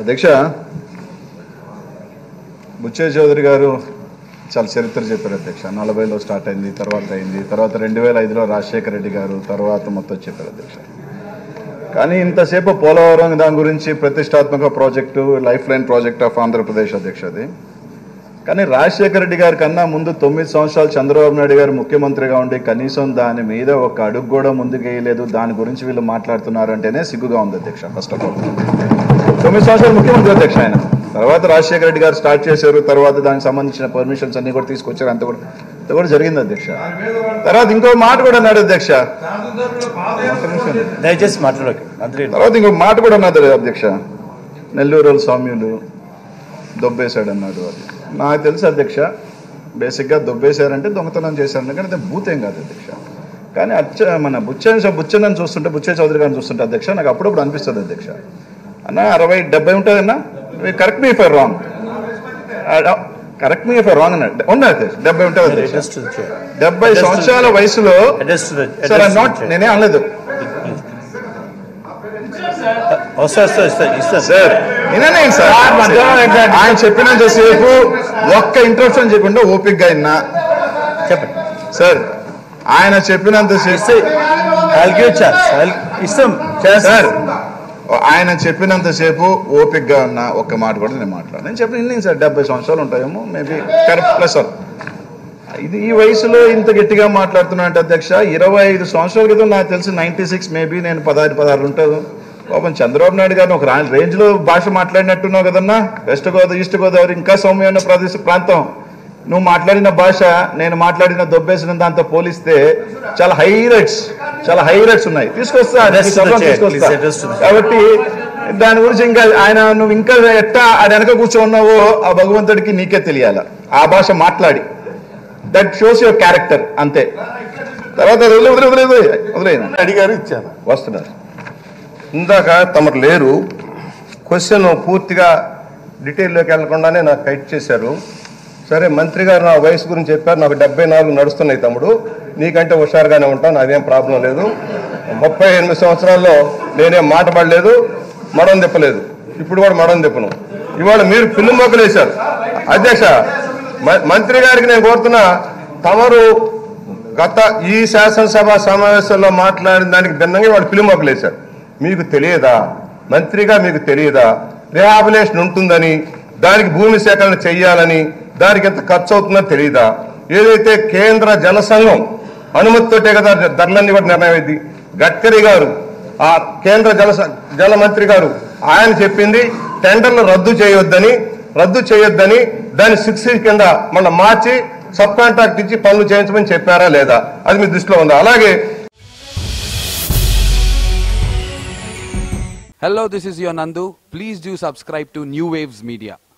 అధ్యక్ష బుచ్చయ్య చౌదరి గారు చాలా చరిత్ర చెప్పారు అధ్యక్ష నలభైలో స్టార్ట్ అయింది తర్వాత అయింది తర్వాత రెండు వేల ఐదులో రాజశేఖర రెడ్డి గారు తర్వాత మొత్తం చెప్పారు అధ్యక్ష కానీ ఇంతసేపు పోలవరం దాని గురించి ప్రతిష్టాత్మక project life line project of Andhra Pradesh అధ్యక్ష అది కానీ రాజశేఖర రెడ్డి గారి కన్నా ముందు తొమ్మిది సంవత్సరాలు చంద్రబాబు నాయుడు గారు ముఖ్యమంత్రిగా ఉండి కనీసం దాని మీద ఒక అడుగు కూడా ముందుకు వేయలేదు దాని గురించి వీళ్ళు మాట్లాడుతున్నారు అంటేనే సిగ్గుగా ఉంది అధ్యక్ష ఫస్ట్ ఆఫ్ ఆల్ తొమ్మిది సంవత్సరాలు ముఖ్యమంత్రి అధ్యక్ష ఆయన తర్వాత రాజశేఖర రెడ్డి గారు స్టార్ట్ చేశారు తర్వాత దానికి సంబంధించిన పర్మిషన్స్ అన్ని కూడా తీసుకొచ్చారు అంత కూడా అంత కూడా జరిగింది అధ్యక్ష తర్వాత ఇంకో మాట కూడా అన్నాడు అధ్యక్ష దయచేసి మాట్లాడక మంత్రి తర్వాత ఇంకో మాట కూడా అన్నది అధ్యక్ష నెల్లూరు స్వామ్యులు దొబ్బేశాడు అన్నాడు అది నాకు తెలుసు అధ్యక్ష బేసిక్గా దొబ్బేశారంటే దొంగతనం చేశారని కానీ అది భూతేం కాదు అధ్యక్ష కానీ అచ్చ మన బుచ్చ బుచ్చనని చూస్తుంటే బుచ్చయ్య చౌదరి గారిని చూస్తుంటే అధ్యక్ష నాకు అప్పుడప్పుడు అనిపిస్తుంది అధ్యక్ష అన్న అరవై డెబ్బై ఉంటుందన్నా correct me for wrong correct me for wrong అన్నాడు ఉన్నది అధ్యక్ష డెబ్బై ఉంటుంది అధ్యక్ష అడ్రస్ టు ద డెబ్బై సంవత్సరాల వయసులో address to the sir not నేనే అనలేదు వస్తా వస్తా ఇస్తా ఇస్తాను సార్ నేనే సార్ ఆయన చెప్పినంత సేపు ఒక్క ఇంట్రప్షన్ చేయకుండా ఓపిక్ గా విన్నా చెప్పండి సార్ ఆయన చెప్పినంత సేపు I'll give a chance. I'll- ఇస్తాం ఛాన్స్ సార్ ఆయన చెప్పినంత సేపు ఓపిక్ గా ఉన్నా ఒక్క మాట కూడా నేను మాట్లాడు నేను చెప్పిన ఇన్ని సార్ డెబ్బై సంవత్సరాలు ఉంటాయేమో మేబీ కరెక్ట్ ప్లస్ సార్ ఇది ఈ వయసులో ఇంత గట్టిగా మాట్లాడుతున్నట్టు అధ్యక్ష ఇరవై ఐదు సంవత్సరాల క్రితం నాకు తెలిసి నైన్టీ సిక్స్ మేబీ నేను పదహారు పదహారు ఉంటుంది పాపం చంద్రబాబు నాయుడు గారిని ఒక రా- రేంజ్ లో భాష మాట్లాడినట్టున్నావు కదన్నా వెస్ట్ గోదావరి ఈస్ట్ గోదావరి ఇంకా సౌమ్యమైన ప్రదేశ ప్రాంతం నువ్వు మాట్లాడిన భాష నేను మాట్లాడిన దొబ్బేసిన దాంతో పోలిస్తే చాలా హై రేట్స్ చాలా హై రేట్స్ ఉన్నాయి తీసుకొస్తా Address to the సభలో chair. తీసుకొస్తా. Please address to the chair. కాబట్టి దాని గురించి ఇంకా ఆయన నువ్వు ఇంకా ఎట్టా ఆడ వెనక కూర్చోన్నావో ఆ భగవంతుడికి నీకే తెలియాల ఆ భాష మాట్లాడి దట్ షోస్ యువర్ క్యారెక్టర్ అంతే తర్వాత వదిలే వదిలే వదిలే వదిలే వదిలేయన అడిగారు ఇచ్చాను వస్తున్నారు ఇందాక తమరు లేరు క్వశ్చన్ పూర్తిగా డీటెయిల్లోకి వెళ్లకుండానే నాకు కైట్ చేశారు సరే మంత్రి గారు నా వయసు గురించి చెప్పారు నాకు డెబ్బై నాలుగు నడుస్తున్నాయి తమ్ముడు నీకంటే హుషారుగానే ఉంటాను నాదేం ప్రాబ్లం లేదు ముప్పై ఎనిమిది సంవత్సరాల్లో నేనేం మాట పడలేదు మడం తిప్పలేదు ఇప్పుడు కూడా మడం తిప్పను ఇవాళ మీరు పిల్లు మొక్కలు వేశారు అధ్యక్ష మ- మంత్రి గారికి నేను కోరుతున్నా తమరు గత ఈ శాసనసభ సమావేశంలో మాట్లాడిన దానికి భిన్నంగా వాళ్ళు పిల్లి మొక్కలు వేశారు మీకు తెలియదా మంత్రిగా మీకు తెలియదా రిహాబిలేషన్ ఉంటుందని దానికి భూమి సేకరణ చెయ్యాలని దానికి ఎంత ఖర్చు అవుతుందో తెలియదా ఏదైతే కేంద్ర జనసంఘం అనుమతితోటే కదా ధరలన్నీ కూడా నిర్ణయం అయింది గడ్కరీ గారు ఆ కేంద్ర జల జల మంత్రి గారు ఆయన చెప్పింది టెండర్లు రద్దు చేయొద్దని రద్దు చేయొద్దని దాన్ని సిక్స్ కింద మన మార్చి సబ్ కాంట్రాక్ట్ ఇచ్చి పనులు చేయించమని చెప్పారా లేదా అది మీ దృష్టిలో ఉందా అలాగే Hello, this is your Nandu. Please do subscribe to New Waves Media.